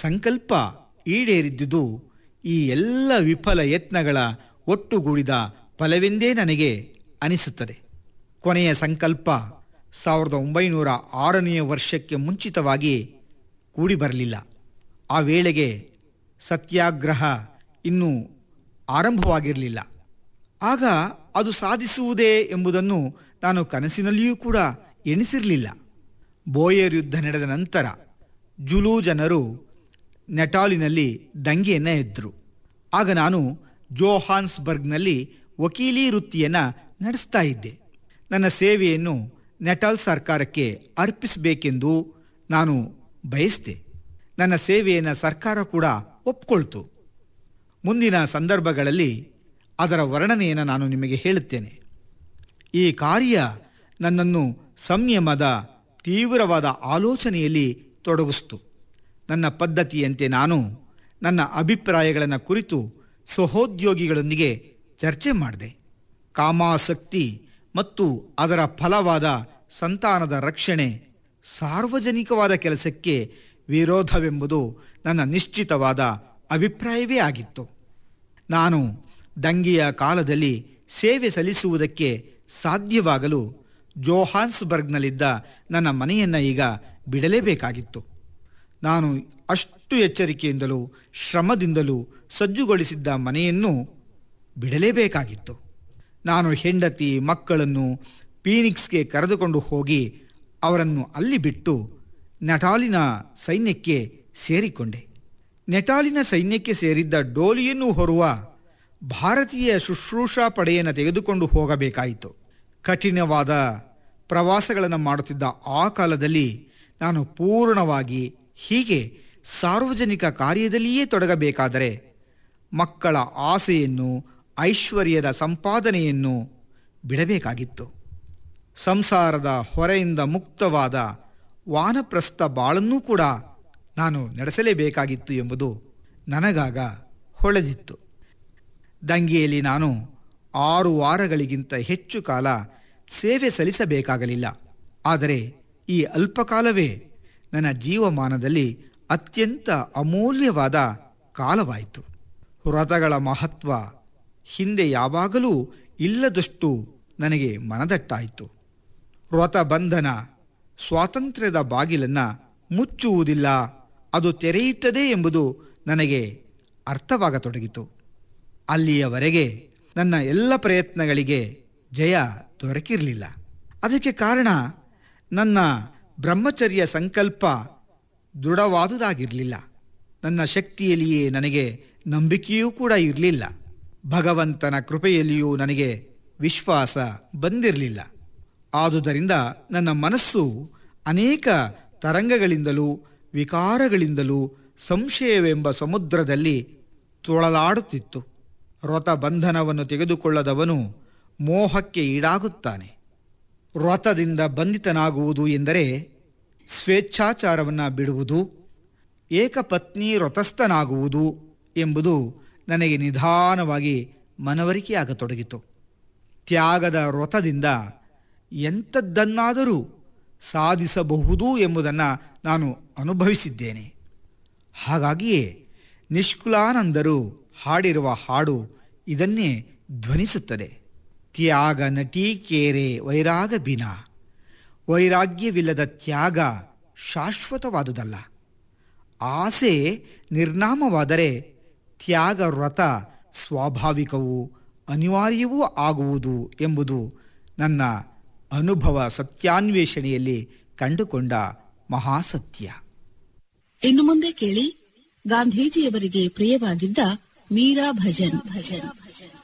ಸಂಕಲ್ಪ ಈಡೇರಿದ್ದುದು ಈ ಎಲ್ಲ ವಿಫಲ ಯತ್ನಗಳ ಒಟ್ಟುಗೂಡಿದ ಫಲವೆಂದೇ ನನಗೆ ಅನಿಸುತ್ತದೆ ಕೊನೆಯ ಸಂಕಲ್ಪ ಸಾವಿರದ ಒಂಬೈನೂರ ಆರನೆಯ ವರ್ಷಕ್ಕೆ ಮುಂಚಿತವಾಗಿ ಕೂಡಿ ಬರಲಿಲ್ಲ ಆ ವೇಳೆಗೆ ಸತ್ಯಾಗ್ರಹ ಇನ್ನೂ ಆರಂಭವಾಗಿರಲಿಲ್ಲ ಆಗ ಅದು ಸಾಧಿಸುವುದೇ ಎಂಬುದನ್ನು ನಾನು ಕನಸಿನಲ್ಲಿಯೂ ಕೂಡ ಎಣಿಸಿರಲಿಲ್ಲ ಬೋಯರ್ ಯುದ್ಧ ನಡೆದ ನಂತರ ಜುಲೂ ಜನರು ನೆಟಾಲಿನಲ್ಲಿ ದಂಗೆಯನ್ನು ಎದ್ರು ಆಗ ನಾನು ಜೋಹಾನ್ಸ್ಬರ್ಗ್ನಲ್ಲಿ ವಕೀಲಿ ವೃತ್ತಿಯನ್ನು ನಡೆಸ್ತಾ ಇದ್ದೆ ನನ್ನ ಸೇವೆಯನ್ನು ನೆಟಾಲ್ ಸರ್ಕಾರಕ್ಕೆ ಅರ್ಪಿಸಬೇಕೆಂದು ನಾನು ಬಯಸಿದೆ ನನ್ನ ಸೇವೆಯನ್ನು ಸರ್ಕಾರ ಕೂಡ ಒಪ್ಕೊಳ್ತು ಮುಂದಿನ ಸಂದರ್ಭಗಳಲ್ಲಿ ಅದರ ವರ್ಣನೆಯನ್ನು ನಾನು ನಿಮಗೆ ಹೇಳುತ್ತೇನೆ ಈ ಕಾರ್ಯ ನನ್ನನ್ನು ಸಂಯಮದ ತೀವ್ರವಾದ ಆಲೋಚನೆಯಲ್ಲಿ ತೊಡಗಿಸ್ತು ನನ್ನ ಪದ್ಧತಿಯಂತೆ ನಾನು ನನ್ನ ಅಭಿಪ್ರಾಯಗಳನ್ನು ಕುರಿತು ಸಹೋದ್ಯೋಗಿಗಳೊಂದಿಗೆ ಚರ್ಚೆ ಮಾಡಿದೆ ಕಾಮಾಸಕ್ತಿ ಮತ್ತು ಅದರ ಫಲವಾದ ಸಂತಾನದ ರಕ್ಷಣೆ ಸಾರ್ವಜನಿಕವಾದ ಕೆಲಸಕ್ಕೆ ವಿರೋಧವೆಂಬುದು ನನ್ನ ನಿಶ್ಚಿತವಾದ ಅಭಿಪ್ರಾಯವೇ ಆಗಿತ್ತು ನಾನು ದಂಗೆಯ ಕಾಲದಲ್ಲಿ ಸೇವೆ ಸಲ್ಲಿಸುವುದಕ್ಕೆ ಸಾಧ್ಯವಾಗಲು ಜೋಹಾನ್ಸ್ಬರ್ಗ್ನಲ್ಲಿದ್ದ ನನ್ನ ಮನೆಯನ್ನು ಈಗ ಬಿಡಲೇಬೇಕಾಗಿತ್ತು ನಾನು ಅಷ್ಟು ಎಚ್ಚರಿಕೆಯಿಂದಲೂ ಶ್ರಮದಿಂದಲೂ ಸಜ್ಜುಗೊಳಿಸಿದ್ದ ಮನೆಯನ್ನು ಬಿಡಲೇಬೇಕಾಗಿತ್ತು ನಾನು ಹೆಂಡತಿ ಮಕ್ಕಳನ್ನು ಪೀನಿಕ್ಸ್ಗೆ ಕರೆದುಕೊಂಡು ಹೋಗಿ ಅವರನ್ನು ಅಲ್ಲಿ ಬಿಟ್ಟು ನೆಟಾಲಿನ ಸೈನ್ಯಕ್ಕೆ ಸೇರಿಕೊಂಡೆ ನೆಟಾಲಿನ ಸೈನ್ಯಕ್ಕೆ ಸೇರಿದ್ದ ಡೋಲಿಯನ್ನು ಹೊರುವ ಭಾರತೀಯ ಶುಶ್ರೂಷಾ ಪಡೆಯನ್ನು ತೆಗೆದುಕೊಂಡು ಹೋಗಬೇಕಾಯಿತು ಕಠಿಣವಾದ ಪ್ರವಾಸಗಳನ್ನು ಮಾಡುತ್ತಿದ್ದ ಆ ಕಾಲದಲ್ಲಿ ನಾನು ಪೂರ್ಣವಾಗಿ ಹೀಗೆ ಸಾರ್ವಜನಿಕ ಕಾರ್ಯದಲ್ಲಿಯೇ ತೊಡಗಬೇಕಾದರೆ ಮಕ್ಕಳ ಆಸೆಯನ್ನು ಐಶ್ವರ್ಯದ ಸಂಪಾದನೆಯನ್ನು ಬಿಡಬೇಕಾಗಿತ್ತು ಸಂಸಾರದ ಹೊರೆಯಿಂದ ಮುಕ್ತವಾದ ವಾನಪ್ರಸ್ಥ ಬಾಳನ್ನೂ ಕೂಡ ನಾನು ನಡೆಸಲೇಬೇಕಾಗಿತ್ತು ಎಂಬುದು ನನಗಾಗ ಹೊಳೆದಿತ್ತು ದಂಗೆಯಲ್ಲಿ ನಾನು ಆರು ವಾರಗಳಿಗಿಂತ ಹೆಚ್ಚು ಕಾಲ ಸೇವೆ ಸಲ್ಲಿಸಬೇಕಾಗಲಿಲ್ಲ ಆದರೆ ಈ ಅಲ್ಪಕಾಲವೇ ನನ್ನ ಜೀವಮಾನದಲ್ಲಿ ಅತ್ಯಂತ ಅಮೂಲ್ಯವಾದ ಕಾಲವಾಯಿತು ವ್ರತಗಳ ಮಹತ್ವ ಹಿಂದೆ ಯಾವಾಗಲೂ ಇಲ್ಲದಷ್ಟು ನನಗೆ ಮನದಟ್ಟಾಯಿತು ವ್ರತ ಬಂಧನ ಸ್ವಾತಂತ್ರ್ಯದ ಬಾಗಿಲನ್ನು ಮುಚ್ಚುವುದಿಲ್ಲ ಅದು ತೆರೆಯುತ್ತದೆ ಎಂಬುದು ನನಗೆ ಅರ್ಥವಾಗತೊಡಗಿತು ಅಲ್ಲಿಯವರೆಗೆ ನನ್ನ ಎಲ್ಲ ಪ್ರಯತ್ನಗಳಿಗೆ ಜಯ ದೊರಕಿರಲಿಲ್ಲ ಅದಕ್ಕೆ ಕಾರಣ ನನ್ನ ಬ್ರಹ್ಮಚರ್ಯ ಸಂಕಲ್ಪ ದೃಢವಾದುದಾಗಿರಲಿಲ್ಲ ನನ್ನ ಶಕ್ತಿಯಲ್ಲಿಯೇ ನನಗೆ ನಂಬಿಕೆಯೂ ಕೂಡ ಇರಲಿಲ್ಲ ಭಗವಂತನ ಕೃಪೆಯಲ್ಲಿಯೂ ನನಗೆ ವಿಶ್ವಾಸ ಬಂದಿರಲಿಲ್ಲ ಆದುದರಿಂದ ನನ್ನ ಮನಸ್ಸು ಅನೇಕ ತರಂಗಗಳಿಂದಲೂ ವಿಕಾರಗಳಿಂದಲೂ ಸಂಶಯವೆಂಬ ಸಮುದ್ರದಲ್ಲಿ ತೊಳಲಾಡುತ್ತಿತ್ತು ವ್ರತ ಬಂಧನವನ್ನು ತೆಗೆದುಕೊಳ್ಳದವನು ಮೋಹಕ್ಕೆ ಈಡಾಗುತ್ತಾನೆ ವ್ರತದಿಂದ ಬಂಧಿತನಾಗುವುದು ಎಂದರೆ ಸ್ವೇಚ್ಛಾಚಾರವನ್ನು ಬಿಡುವುದು ಏಕಪತ್ನಿ ವ್ರತಸ್ಥನಾಗುವುದು ಎಂಬುದು ನನಗೆ ನಿಧಾನವಾಗಿ ಮನವರಿಕೆಯಾಗತೊಡಗಿತು ತ್ಯಾಗದ ವ್ರತದಿಂದ ಎಂಥದ್ದನ್ನಾದರೂ ಸಾಧಿಸಬಹುದು ಎಂಬುದನ್ನು ನಾನು ಅನುಭವಿಸಿದ್ದೇನೆ ಹಾಗಾಗಿಯೇ ನಿಷ್ಕುಲಾನಂದರು ಹಾಡಿರುವ ಹಾಡು ಇದನ್ನೇ ಧ್ವನಿಸುತ್ತದೆ ತ್ಯಾಗ ನಟಿ ಕೇರೆ ವೈರಾಗ ಬಿನ ವೈರಾಗ್ಯವಿಲ್ಲದ ತ್ಯಾಗ ಶಾಶ್ವತವಾದುದಲ್ಲ ಆಸೆ ನಿರ್ನಾಮವಾದರೆ ತ್ಯಾಗ ವ್ರತ ಸ್ವಾಭಾವಿಕವೂ ಅನಿವಾರ್ಯವೂ ಆಗುವುದು ಎಂಬುದು ನನ್ನ ಅನುಭವ ಸತ್ಯಾನ್ವೇಷಣೆಯಲ್ಲಿ ಕಂಡುಕೊಂಡ ಮಹಾಸತ್ಯ ಇನ್ನು ಮುಂದೆ ಕೇಳಿ ಗಾಂಧೀಜಿಯವರಿಗೆ ಪ್ರಿಯವಾಗಿದ್ದ ಮೀರಾ ಭಜನ್ ಭಜನ್ ಭಜನ್